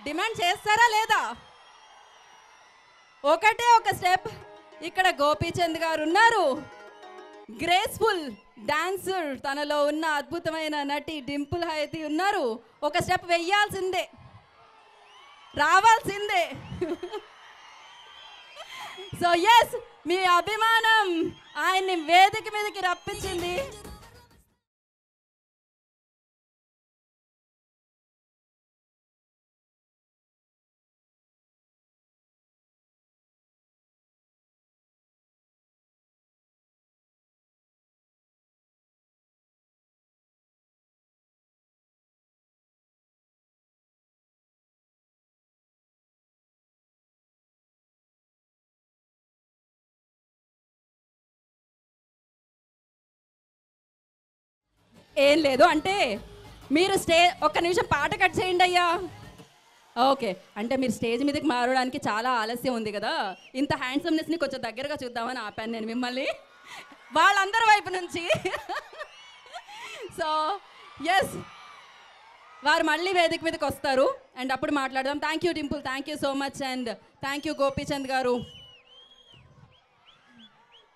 demand చేస్తారా లేదా ఒకటే ఒక స్టెప్ ఇక్కడ గోపీచంద్ గారు ఉన్నారు గ్రేస్ఫుల్ డాన్సర్ తనలో ఉన్న అద్భుతమైన నటి డింపుల్ హయతి ఉన్నారు ఒక స్టెప్ వెయ్యాల్సిందే రావాల్సిందే సో ఎస్ మీ అభిమానం ఆయన్ని వేదిక మీదకి రప్పించింది ఏం లేదు అంటే మీరు స్టే ఒక్క నిమిషం పాట కట్ చేయండి అయ్యా ఓకే అంటే మీరు స్టేజ్ మీదకి మారడానికి చాలా ఆలస్యం ఉంది కదా ఇంత హ్యాండ్సమ్నెస్ని కొంచెం దగ్గరగా చూద్దామని ఆపాను నేను మిమ్మల్ని వాళ్ళందరి వైపు నుంచి సో ఎస్ వారు మళ్ళీ వేదిక మీదకి వస్తారు అండ్ అప్పుడు మాట్లాడదాం thank you Dimple thank you so much and thank you Gopichand గారు